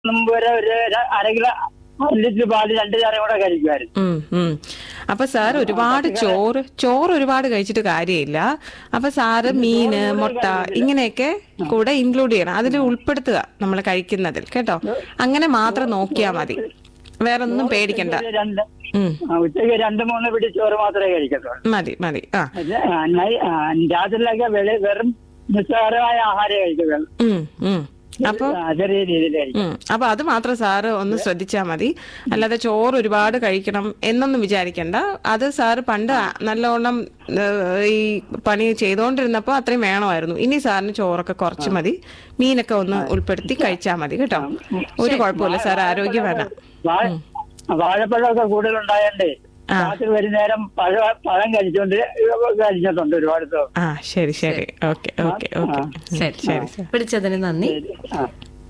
മുമ്പ് വരെ ഒരു ര- അര കിലോ ഒരു ലിറ്റർ പാല് രണ്ട് ചാരം കൂടെ കഴിക്കുമായിരുന്നു ഉം, ഉം. അപ്പൊ സാർ ഒരുപാട് ചോറ് ചോറ് ഒരുപാട് കഴിച്ചിട്ട് കാര്യമില്ല അപ്പൊ സാറ് മീന് മുട്ട ഇങ്ങനെയൊക്കെ കൂടെ ഇൻക്ലൂഡ് ചെയ്യണം അതിൽ ഉൾപ്പെടുത്തുക നമ്മൾ കഴിക്കുന്നതിൽ കേട്ടോ അങ്ങനെ മാത്രം നോക്കിയാ മതി വേറെ ഒന്നും പേടിക്കണ്ട ഒരു രണ്ട് ഉം, ആ, ഉച്ചയ്ക്ക് രണ്ട് മൂന്ന് പിടി ചോറ് മാത്രമേ കഴിക്കത്തുള്ളൂ മതി മതി ആ അത് ആ, നൈ- ആ, രാത്രിയിലൊക്കെ വെളി വെറും നിസ്സാരമായ ആഹാരം കഴിക്കുള്ളൂ ഉം, ഉം. അപ്പൊ ആ, ചെറിയ രീതിയിൽ കഴിക്കും ഉം. അപ്പൊ അത് മാത്രം സാറ് ഒന്ന് ശ്രദ്ധിച്ചാൽ മതി അല്ലാതെ ചോറ് ഒരുപാട് കഴിക്കണം എന്നൊന്നും വിചാരിക്കണ്ട അത് സാറ് പണ്ട് നല്ലോണം ഏഹ്, ഈ പണി ചെയ്തുകൊണ്ടിരുന്നപ്പോ അത്രയും വേണമായിരുന്നു ഇനി സാറിന് ചോറൊക്കെ കുറച്ച് മതി മീനൊക്കെ ഒന്ന് ഉൾപ്പെടുത്തി കഴിച്ചാൽ മതി കേട്ടോ ഒരു കുഴപ്പമില്ല സാർ ആരോഗ്യം വേണം വാഴ- വാഴപ്പഴമൊക്കെ കൂടുതലുണ്ടായണ്ടേ രാത്രി ഒരു നേരം പഴ പഴം കഴിച്ചോണ്ട് കഴിച്ചിട്ടുണ്ട് ഒരുപാട് തവണ. ആ ശരി ശരി ഓക്കെ ഓക്കെ ഓക്കെ ശരി ശരി സാർ വിളിച്ചതിന് നന്ദി ആ.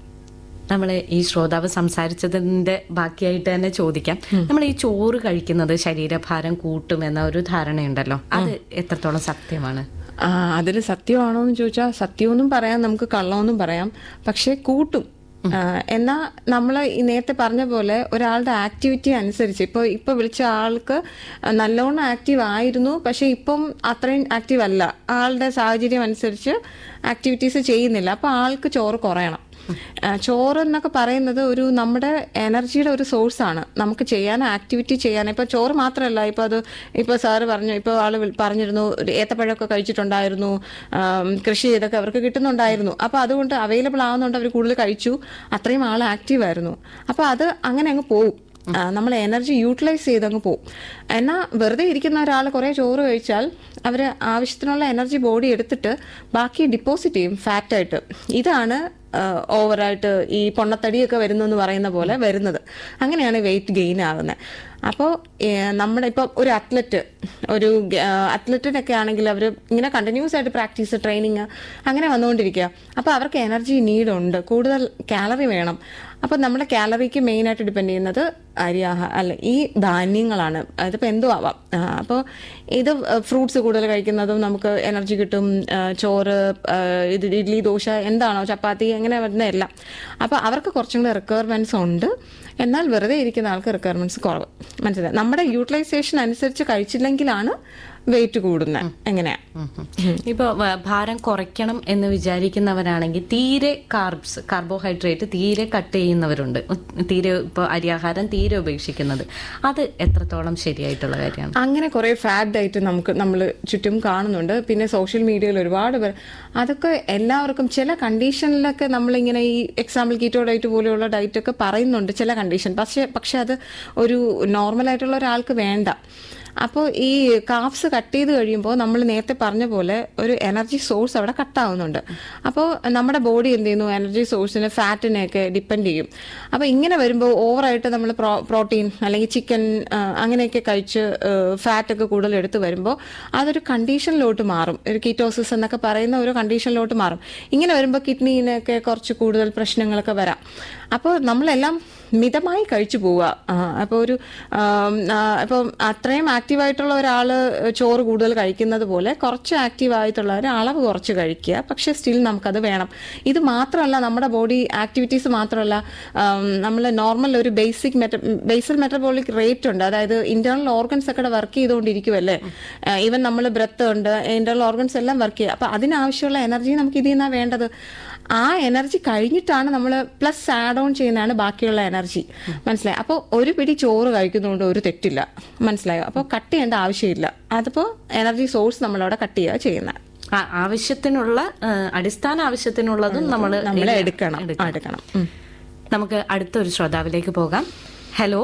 നമ്മള് ഈ ശ്രോതാവ് സംസാരിച്ചതിന്റെ ബാക്കിയായിട്ട് തന്നെ ചോദിക്കാം നമ്മൾ ഈ ചോറ് കഴിക്കുന്നത് ശരീരഭാരം കൂട്ടും എന്ന ഒരു ധാരണയുണ്ടല്ലോ അത് എത്രത്തോളം സത്യമാണ് ആ അതിൽ സത്യമാണോ എന്ന് ചോദിച്ചാൽ സത്യമെന്നും പറയാം നമുക്ക് കള്ളമെന്നും പറയാം പക്ഷെ കൂട്ടും ആ, എന്നാ നമ്മൾ ഈ നേരത്തെ പറഞ്ഞ പോലെ ഒരാളുടെ ആക്ടിവിറ്റി അനുസരിച്ച് ഇപ്പോൾ ഇപ്പോൾ വിളിച്ച ആൾക്ക് നല്ലോണം ആക്റ്റീവ് ആയിരുന്നു പക്ഷെ ഇപ്പം അത്രയും ആക്റ്റീവ് അല്ല ആളുടെ സാഹചര്യം അനുസരിച്ച് ആക്ടിവിറ്റീസ് ചെയ്യുന്നില്ല അപ്പോൾ ആൾക്ക് ചോറ് കുറയണം ആ, ചോറ് എന്നൊക്കെ പറയുന്നത് ഒരു നമ്മുടെ എനർജിയുടെ ഒരു സോഴ്സ് ആണ് നമുക്ക് ചെയ്യാൻ ആക്ടിവിറ്റി ചെയ്യാൻ ഇപ്പൊ ചോറ് മാത്രമല്ല ഇപ്പൊ അത് ഇപ്പൊ സാറ് പറഞ്ഞു ഇപ്പൊ ആള് വിൾ- പറഞ്ഞിരുന്നു ഒരു ഏത്തപ്പഴമൊക്കെ കഴിച്ചിട്ടുണ്ടായിരുന്നു ആം, കൃഷി ചെയ്തൊക്കെ അവർക്ക് കിട്ടുന്നുണ്ടായിരുന്നു അപ്പൊ അതുകൊണ്ട് അവൈലബിൾ ആവുന്നുണ്ട് അവർ കൂടുതൽ കഴിച്ചു അത്രയും ആൾ ആക്റ്റീവ് ആയിരുന്നു അപ്പൊ അത് അങ്ങനെ അങ്ങ് പോകും നമ്മൾ എനർജി യൂട്ടിലൈസ് ചെയ്ത് അങ്ങ് പോകും എന്നാൽ വെറുതെ ഇരിക്കുന്ന ഒരാൾ കുറേ ചോറ് കഴിച്ചാൽ അവർ ആവശ്യത്തിനുള്ള എനർജി ബോഡി എടുത്തിട്ട് ബാക്കി ഡിപ്പോസിറ്റ് ചെയ്യും ഫാറ്റായിട്ട് ഇതാണ് ഓവറായിട്ട് ഈ പൊണ്ണത്തടിയൊക്കെ വരുന്നു എന്ന് പറയുന്ന പോലെ വരുന്നത് അങ്ങനെയാണ് വെയിറ്റ് ഗെയിൻ ആകുന്നത് അപ്പോൾ നമ്മുടെ ഇപ്പോൾ ഒരു അത്ലറ്റ് ഒരു അത്ലറ്റിനൊക്കെ ആണെങ്കിൽ അവർ ഇങ്ങനെ കണ്ടിന്യൂസ് ആയിട്ട് പ്രാക്ടീസ് ട്രെയിനിങ് അങ്ങനെ വന്നുകൊണ്ടിരിക്കുക അപ്പോൾ അവർക്ക് എനർജി നീഡ് ഉണ്ട് കൂടുതൽ കാലറി വേണം അപ്പോൾ നമ്മുടെ കാലറിക്ക് മെയിനായിട്ട് ഡിപ്പെൻഡ് ചെയ്യുന്നത് അരി ആഹാ അല്ല ഈ ധാന്യങ്ങളാണ് അതിപ്പോൾ എന്തോ ആവാം അപ്പോൾ ഇത് ഫ്രൂട്ട്സ് കൂടുതൽ കഴിക്കുന്നതും നമുക്ക് എനർജി കിട്ടും ആ, ചോറ് ആ, ഇത് ഇഡ്ലി ദോശ എന്താണോ ചപ്പാത്തി അങ്ങനെ വരുന്നതല്ല അപ്പോൾ അവർക്ക് കുറച്ചും കൂടെ റിക്വയർമെൻറ്റ്സ് ഉണ്ട് എന്നാൽ വെറുതെ ഇരിക്കുന്ന ആൾക്ക് റിക്വയർമെൻറ്റ്സ് കുറവ് മനസ്സിലായി നമ്മുടെ യൂട്ടിലൈസേഷൻ അനുസരിച്ച് കഴിച്ചില്ലെങ്കിലാണ് വെയിറ്റ് കൂടുന്നത് എങ്ങനെയാ ഇപ്പൊ വ- ഭാരം കുറയ്ക്കണം എന്ന് വിചാരിക്കുന്നവരാണെങ്കിൽ തീരെ കാർബ്സ് കാർബോഹൈഡ്രേറ്റ് തീരെ കട്ട് ചെയ്യുന്നവരുണ്ട് ഉ- തീരെ ഇപ്പൊ അരിയാഹാരം തീരെ ഉപേക്ഷിക്കുന്നത് അത് എത്രത്തോളം ശരിയായിട്ടുള്ള കാര്യമാണ് അങ്ങനെ കുറെ ഫാറ്റ് ഡയറ്റ് നമുക്ക് നമ്മൾ ചുറ്റും കാണുന്നുണ്ട് പിന്നെ സോഷ്യൽ മീഡിയയിൽ ഒരുപാട് പേർ അതൊക്കെ എല്ലാവർക്കും ചില കണ്ടീഷനിലൊക്കെ നമ്മളിങ്ങനെ ഈ എക്സാമ്പിൾ കീറ്റോ ഡയറ്റ് പോലെയുള്ള ഡയറ്റ് ഒക്കെ പറയുന്നുണ്ട് ചില കണ്ടീഷൻ പക്ഷേ പക്ഷെ അത് ഒരു നോർമൽ ആയിട്ടുള്ള ഒരാൾക്ക് വേണ്ട അപ്പോൾ ഈ കാഫ്സ് കട്ട് ചെയ്ത് കഴിയുമ്പോൾ നമ്മൾ നേരത്തെ പറഞ്ഞ പോലെ ഒരു എനർജി സോഴ്സ് അവിടെ കട്ടാവുന്നുണ്ട് അപ്പോൾ നമ്മുടെ ബോഡി എന്ത് ചെയ്യുന്നു എനർജി സോഴ്സിന് ഫാറ്റിനെയൊക്കെ ഡിപ്പെൻഡ് ചെയ്യും അപ്പോൾ ഇങ്ങനെ വരുമ്പോൾ ഓവറായിട്ട് നമ്മൾ പ്രോട്ടീൻ അല്ലെങ്കിൽ ചിക്കൻ അങ്ങനെയൊക്കെ കഴിച്ച് ഫാറ്റ് ഒക്കെ കൂടുതൽ എടുത്ത് വരുമ്പോൾ അതൊരു കണ്ടീഷനിലോട്ട് മാറും ഒരു കീറ്റോസിസ് എന്നൊക്കെ പറയുന്ന ഒരു കണ്ടീഷനിലോട്ട് മാറും ഇങ്ങനെ വരുമ്പോൾ കിഡ്നിനൊക്കെ കുറച്ച് കൂടുതൽ പ്രശ്നങ്ങളൊക്കെ വരാം അപ്പോൾ നമ്മളെല്ലാം മിതമായി കഴിച്ചു പോവുക അപ്പോൾ ഒരു ആം, ആ, ഇപ്പം അത്രയും ആക്റ്റീവായിട്ടുള്ള ഒരാൾ ചോറ് കൂടുതൽ കഴിക്കുന്നത് പോലെ കുറച്ച് ആക്റ്റീവായിട്ടുള്ളവർ അളവ് കുറച്ച് കഴിക്കുക പക്ഷേ സ്റ്റിൽ നമുക്കത് വേണം ഇത് മാത്രമല്ല നമ്മുടെ ബോഡി ആക്ടിവിറ്റീസ് മാത്രമല്ല നമ്മൾ നോർമൽ ഒരു basic meta basal metabolic rate ഉണ്ട് അതായത് ഇന്റേണൽ ഓർഗൻസ് ഒക്കെ വർക്ക് ചെയ്തുകൊണ്ടിരിക്കുമല്ലേ ഈവൻ നമ്മൾ ബ്രത്ത് ഉണ്ട് ഇന്റേണൽ ഓർഗൻസ് എല്ലാം വർക്ക് ചെയ്യുക അപ്പോൾ അതിനാവശ്യമുള്ള എനർജി നമുക്ക് ഇതിൽ നിന്നാണ് വേണ്ടത് ആ എനർജി കഴിഞ്ഞിട്ടാണ് നമ്മൾ പ്ലസ് ആഡ് ഓൺ ചെയ്യുന്നതാണ് ബാക്കിയുള്ള എനർജി മനസ്സിലായി അപ്പോൾ ഒരു പിടി ചോറ് കഴിക്കുന്നതുകൊണ്ട് ഒരു തെറ്റില്ല മനസ്സിലായോ അപ്പോൾ കട്ട് ചെയ്യേണ്ട ആവശ്യമില്ല അതിപ്പോൾ എനർജി സോഴ്സ് നമ്മളവിടെ കട്ട് ചെയ്യുക ചെയ്യുന്നത് ആ- ആവശ്യത്തിനുള്ള ആ, അടിസ്ഥാന ആവശ്യത്തിനുള്ളതും നമ്മൾ നമ്മൾ എടുക്കണം ആ, എടുക്കണം ഉം. നമുക്ക് അടുത്തൊരു ശ്രോതാവിലേക്ക് പോകാം ഹലോ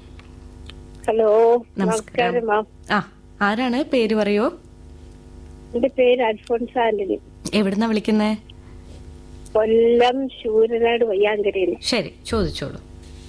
ഹലോ നമസ്കാരം നമസ്കാരം മാം ആ ആരാണ് പേര് പറയോ എന്റെ പേര് അൽഫോൺസ് ആന്റണി എവിടുന്നാ വിളിക്കുന്നേ കൊല്ലം ശൂരനാട് വയ്യാങ്കരയിൽ ശരി ചോദിച്ചോളൂ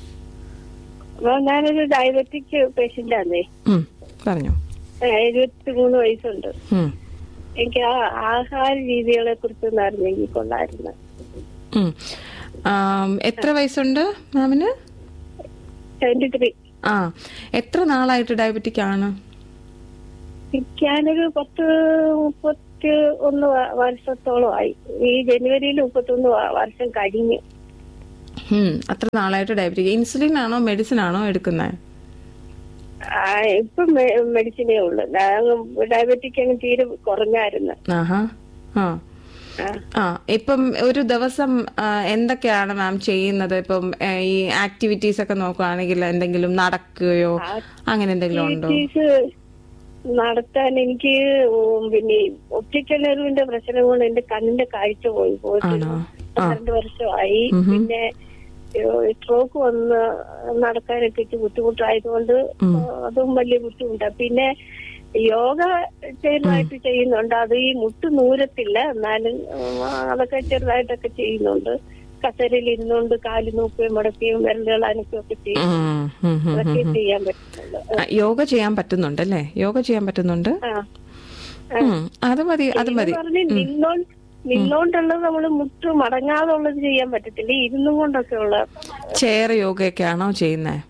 ഞാനൊരു ഡയബറ്റിക് പേഷ്യന്റ് ആണേ ഉം. പറഞ്ഞോ എഴുപത്തി മൂന്ന് വയസ്സുണ്ട് ഉം. എനിക്ക് ആ ആഹാര രീതികളെ കുറിച്ചൊന്നും അറിഞ്ഞെങ്കിൽ കൊള്ളായിരുന്നു ഉം. ആം, എത്ര വയസ്സുണ്ട് മാമിന് ട്വന്റി ത്രീ ആ എത്ര നാളായിട്ട് ഡയബറ്റിക് ആണ് ഞാനൊരു പത്ത് മുപ്പത്തി ഒന്ന് വ- വർഷത്തോളമായി ഈ ജനുവരിയിൽ മുപ്പത്തി ഒന്ന് വർഷം കഴിഞ്ഞു ഉം, അത്ര നാളായിട്ട് ഡയബറ്റിക് ഇൻസുലിൻ ആണോ മെഡിസിൻ ആണോ എടുക്കുന്നത് ആ, ഇപ്പൊ മെഡിസിനേ ഉള്ളു ഡയബറ്റിക് അങ്ങ് തീരെ കുറഞ്ഞായിരുന്നു ആഹാ ആ ആ. ആ ഇപ്പം ഒരു ദിവസം ആ, എന്തൊക്കെയാണ് മാം ചെയ്യുന്നത് ഇപ്പം ഏ, ഈ ആക്ടിവിറ്റീസ് ഒക്കെ നോക്കുകയാണെങ്കിൽ എന്തെങ്കിലും നടക്കുകയോ അങ്ങനെ എന്തെങ്കിലും ഉണ്ടോ ആക്ടിവിറ്റീസ് നടത്താൻ എനിക്ക് ഉം പിന്നെ ഒപ്റ്റിക്കൽ നെർവിന്റെ പ്രശ്നം കൊണ്ട് എന്റെ കണ്ണിന്റെ കാഴ്ച പോയി പോയിട്ട് ആണോ? പന്ത്രണ്ട് വർഷമായി പിന്നെ സ്ട്രോക്ക് വന്ന് നടക്കാനൊക്കെ ഇച്ചിരി ബുദ്ധിമുട്ടായതുകൊണ്ട് അതും വലിയ ബുദ്ധിമുട്ടാണ് പിന്നെ യോഗ ചെറുതായിട്ട് ചെയ്യുന്നുണ്ട് അത് ഈ മുട്ട് നൂരത്തില്ല എന്നാലും ഉം, അതൊക്കെ ചെറുതായിട്ടൊക്കെ ചെയ്യുന്നുണ്ട് കസേരയിൽ ഇരുന്നുകൊണ്ട് കാല് നോക്കുകയും മുടക്കുകയും വിരലുകൾ അനക്കുകയും ഒക്കെ ചെയ്യും ഉം, ഉം, ഉം, അതൊക്കെ ഉം. ചെയ്യാൻ പറ്റുന്നുണ്ട് ആ, യോഗ ചെയ്യാൻ പറ്റുന്നുണ്ട് അല്ലേ യോഗ ചെയ്യാൻ പറ്റുന്നുണ്ട് ആ ഉം, അത് മതി അത് മതി പറഞ്ഞ് നിന്നോ നിന്നോണ്ടുള്ളത് നമ്മള് മുട്ട് മടങ്ങാതെ ഉള്ളത് ചെയ്യാൻ പറ്റത്തില്ല ഇരുന്നും കൊണ്ടൊക്കെ ഉള്ള ചെയർ യോഗയൊക്കെയാണോ ചെയ്യുന്നത്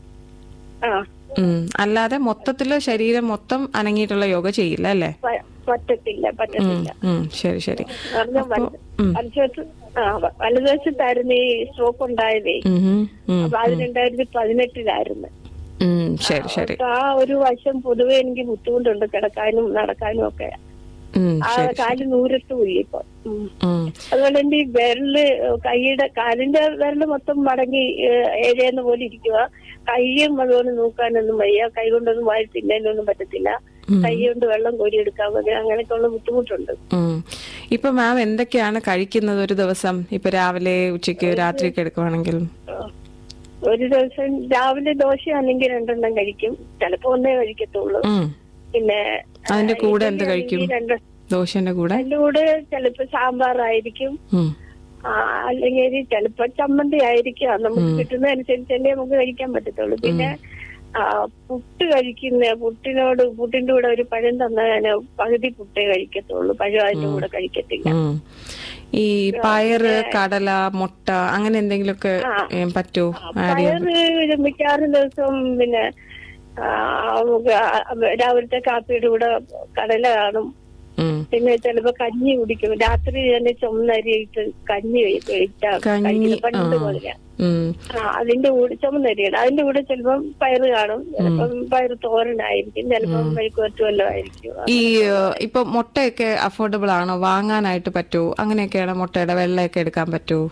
ആ അല്ലാതെ മൊത്തത്തില് ശരീരം മൊത്തം അനങ്ങിയിട്ടുള്ള യോഗ ചെയ്യില്ല അല്ലേ പ- പറ്റത്തില്ല ഉം, പറ്റത്തില്ല ഉം, ശരി ശരി പറഞ്ഞ അപ്പൊ ഉം, വലതുവശത്ത് ആ വ- വലതുവശത്തായിരുന്നു ഈ സ്ട്രോക്ക് ഉണ്ടായതേ ഉം, ഉം, ഉം, അപ്പൊ അത് രണ്ടായിരത്തി പതിനെട്ടിലായിരുന്നു ഉം, ശരി ശരി അപ്പൊ ആ ഒരു വശം പൊതുവെ എനിക്ക് ബുദ്ധിമുട്ടുണ്ട് കിടക്കാനും നടക്കാനും ഒക്കെ ഉം, ആ ശരി കാല് നൂരത്തുമില്ല ഇപ്പൊ ഉം. ഉം, അതുപോലെ എന്റെ ഈ വിരല് കൈയുടെ കാലിന്റെ വിരല് മൊത്തം മടങ്ങി ഏഹ്, ഏഴേന്ന് പോലെ ഇരിക്കുക കൈയും അതുപോലെ നോക്കാനൊന്നും വയ്യ കൈ കൊണ്ടൊന്നും വായി തിന്നാനൊന്നും പറ്റത്തില്ല കൈ കൊണ്ട് വെള്ളം കോരിയെടുക്കാൻ മതി അങ്ങനെയൊക്കെ ഉള്ള ബുദ്ധിമുട്ടുണ്ട് ഉം. ഇപ്പൊ മാം എന്തൊക്കെയാണ് കഴിക്കുന്നത് ഒരു ദിവസം ഇപ്പൊ രാവിലെ ഉച്ചയ്ക്ക് രാത്രിയൊക്കെ എടുക്കുവാണെങ്കിൽ ഏഹ്, ഒരു ദിവസം രാവിലെ ദോശയാണെങ്കിൽ രണ്ടെണ്ണം കഴിക്കും ചിലപ്പോ ഒന്നേ കഴിക്കത്തുള്ളൂ ഉം. പിന്നെ അതിന്റെ കൂടെ ഇഡ്ഡലി എന്ത് കഴിക്കും ആണെങ്കിൽ രണ്ട് ദോശന്റെ കൂടെ അതിന്റെ കൂടെ ചിലപ്പോ സാമ്പാറായിരിക്കും ഉം. ആ, അല്ലെങ്കിൽ ചിലപ്പോ ചമ്മന്തി ആയിരിക്കും അത് നമുക്ക് കിട്ടുന്നതനുസരിച്ചല്ലേ നമുക്ക് കഴിക്കാൻ പറ്റത്തുള്ളൂ പിന്നെ ആ, പുട്ട് കഴിക്കുന്ന പുട്ടിനോട് പുട്ടിന്റെ കൂടെ ഒരു പഴം തന്നാൽ ഞാൻ പകുതി പുട്ടേ കഴിക്കത്തുള്ളൂ പഴം അതിന്റെ കൂടെ കഴിക്കത്തില്ല ഉം. ഈ പയറ് കടല മുട്ട അങ്ങനെ എന്തെങ്കിലുമൊക്കെ ഏ, പറ്റുമോ ആഡ് ചെയ്യാൻ പയറ് മിക്കവാറും ദിവസം പിന്നെ ആ, നമുക്ക് ആ, രാവിലത്തെ കാപ്പിയുടെ കൂടെ കടല കാണും ഉം. പിന്നെ ചിലപ്പോ കഞ്ഞി കുടിക്കും രാത്രി തന്നെ ചുമന്നരിയിട്ട് കഞ്ഞി കഴിച്ചാ കഞ്ഞി കഴിക്കുന്നത് പണ്ട് ആ. മുതല ഉം. ആ അതിന്റെ കൂടെ ചുമന്നരിയാണ് അതിന്റെ കൂടെ ചിലപ്പം പയറ് കാണും ചിലപ്പം പയറ് തോരനായിരിക്കും ചിലപ്പം മെഴുക്കുവരട്ട് വല്ലതും ആയിരിക്കും ഈ ഏ, ഇപ്പൊ മുട്ടയൊക്കെ അഫോർഡബിൾ ആണോ വാങ്ങാനായിട്ട് പറ്റുമോ അങ്ങനെയൊക്കെയാണ് മുട്ടയുടെ വെള്ളയൊക്കെ എടുക്കാൻ പറ്റുമോ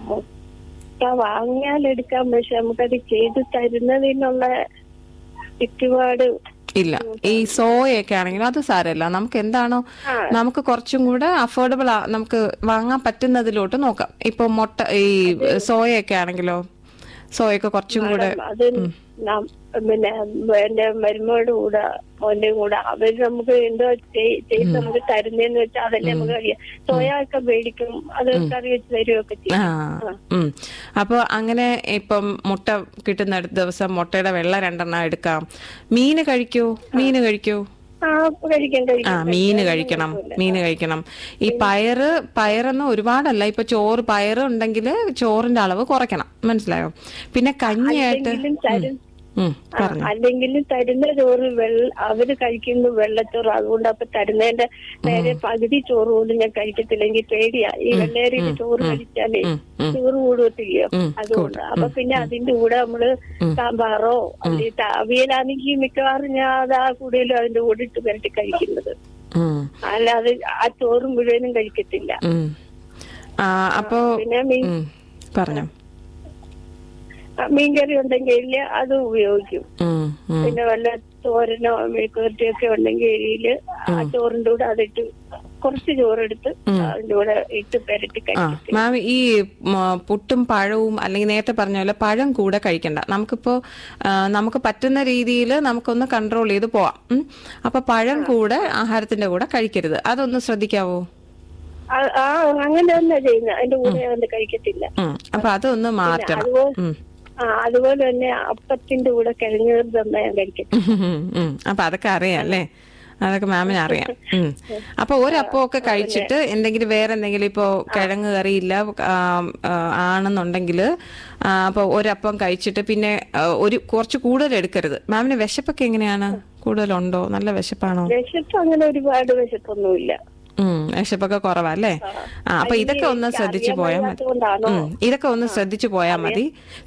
മുട്ട വാങ്ങിയാൽ എടുക്കാം പക്ഷെ നമുക്കത് ചെയ്ത് തരുന്നതിനുള്ള ചുറ്റുപാട് ഇല്ല ഈ സോയൊക്കെ ആണെങ്കിലും അത് സാരമില്ല നമുക്ക് എന്താണോ നമുക്ക് കുറച്ചും കൂടെ അഫോർഡബിൾ നമുക്ക് വാങ്ങാൻ പറ്റുന്നതിലോട്ട് നോക്കാം ഇപ്പൊ മുട്ട ഈ സോയൊക്കെ ആണെങ്കിലോ സോയൊക്കെ കുറച്ചും കൂടെ അത് നം- പിന്നെ എന്റെ മരുമയുടെ കൂടെ മോന്റെ കൂടെ അവര് നമുക്ക് എന്തോ ചെയ്- ചെയ്ത് നമുക്ക് തരുന്നതെന്ന് വെച്ചാൽ അതല്ലേ നമുക്ക് അറിയാം സോയ ഒക്കെ മേടിക്കും അത് കറി വെച്ച് തരുമൊക്കെ ആ ചെയ്യും ഉം അപ്പൊ അങ്ങനെ ഇപ്പം മുട്ട കിട്ടുന്ന ദിവസം മുട്ടയുടെ വെള്ള രണ്ടെണ്ണം എടുക്കാം മീന് കഴിക്കോ മീന് കഴിക്കോ ആ കഴിക്കാം ആ കഴിക്കാം മീന് കഴിക്കണം മീന് കഴിക്കണം ഈ പയറ് പയറൊന്നും ഒരുപാടല്ല ഇപ്പൊ ചോറ് പയറ് ഉണ്ടെങ്കിൽ ചോറിന്റെ അളവ് കുറയ്ക്കണം മനസ്സിലായോ പിന്നെ കഞ്ഞിയായിട്ട് അല്ലെങ്കിലും തരും ഉം ആ, അല്ലെങ്കിലും തരുന്ന ചോറ് വെള്ള അവര് കഴിക്കുന്നത് വെള്ളച്ചോറ് അതുകൊണ്ട് അപ്പൊ തരുന്നതിന്റെ നേരെ പകുതി ചോറ് പോലും ഞാൻ കഴിക്കത്തില്ലെങ്കിൽ പേടിയാ ഈ വെള്ളേരിയുടെ ചോറ് കഴിച്ചാലേ ഉം, ഉം. ചോറ് കൂടുകത്തില്ലയോ ഉം, അതുകൊണ്ട് അപ്പൊ പിന്നെ അതിന്റെ കൂടെ നമ്മള് സാമ്പാറോ അല്ലെങ്കിൽ ത- അവിയലാണെങ്കിൽ മിക്കവാറും ഞാൻ അത് ആ കൂടുതലും അതിന്റെ കൂടെ ഇട്ട് പുരട്ടി കഴിക്കുന്നത് ഉം, അല്ലാതെ ആ ചോറ് മുഴുവനും കഴിക്കത്തില്ല ഉം. ആ അപ്പോ പിന്നെ മീൻ ഉം, പറഞ്ഞോ ആ, മീൻകറി ഉണ്ടെങ്കിൽ അത് ഉപയോഗിക്കും ഉം, ഉം. പിന്നെ വല്ല തോരനോ മെഴുക്കുവരട്ടിയോ ഒക്കെ ഉണ്ടെങ്കിൽ എരിയില് ആ ചോറിന്റെ കൂടെ അതിട്ട് കുറച്ച് ചോറെടുത്ത് അതിന്റെ കൂടെ ഇട്ട് പെരട്ടി ആ കഴിക്കും മാം ഈ മ, പുട്ടും പഴവും അല്ലെങ്കിൽ നേരത്തെ പറഞ്ഞ പോലെ പഴം കൂടെ കഴിക്കണ്ട നമുക്കിപ്പോ ആ, നമുക്ക് പറ്റുന്ന രീതിയിൽ നമുക്കൊന്ന് കൺട്രോൾ ചെയ്ത് പോവാം ഉം. അപ്പൊ പഴം കൂടെ ആഹാരത്തിന്റെ കൂടെ കഴിക്കരുത് അതൊന്ന് ശ്രദ്ധിക്കാവോ ആ ആ, അങ്ങനെ തന്നെ ചെയ്യുന്നത് അതിന്റെ കൂടെ ഞാൻ അത് കഴിക്കത്തില്ല ഉം. അപ്പൊ അതൊന്ന് മാറ്റണം അതുപോലെ ഉം. ആ അതുപോലെ തന്നെ അപ്പത്തിന്റെ കൂടെ കിഴങ്ങ് തന്നെ ഞാൻ കഴിക്കത്തില്ല ഉം, ഉം. അപ്പൊ അതൊക്കെ അറിയാം അല്ലേ അതൊക്കെ മാമിന് അറിയാം ഉം. അപ്പൊ ഒരപ്പമൊക്കെ കഴിച്ചിട്ട് എന്തെങ്കിലും വേറെ എന്തെങ്കിലും ഇപ്പോ കിഴങ്ങ് കറിയില്ല ആ, ആ, ആണെന്നുണ്ടെങ്കിൽ അപ്പൊ ഒരപ്പം കഴിച്ചിട്ട് പിന്നെ ആ, ഒരു കുറച്ച് കൂടുതൽ എടുക്കരുത് മാമിന് വിശപ്പൊക്കെ എങ്ങനെയാണ് കൂടുതലുണ്ടോ നല്ല വിശപ്പാണോ വിശപ്പ് അങ്ങനെ ഒരുപാട് വിശപ്പൊന്നുമില്ല ഉം വിശപ്പൊക്കെ കുറവാ അല്ലേ ആ അപ്പൊ ഇതൊക്കെ ഒന്ന് ശ്രദ്ധിച്ചു പോയാൽ മതി അതുകൊണ്ടാണോ ഉം, ഇതൊക്കെ ഒന്ന് ശ്രദ്ധിച്ചു പോയാൽ മതി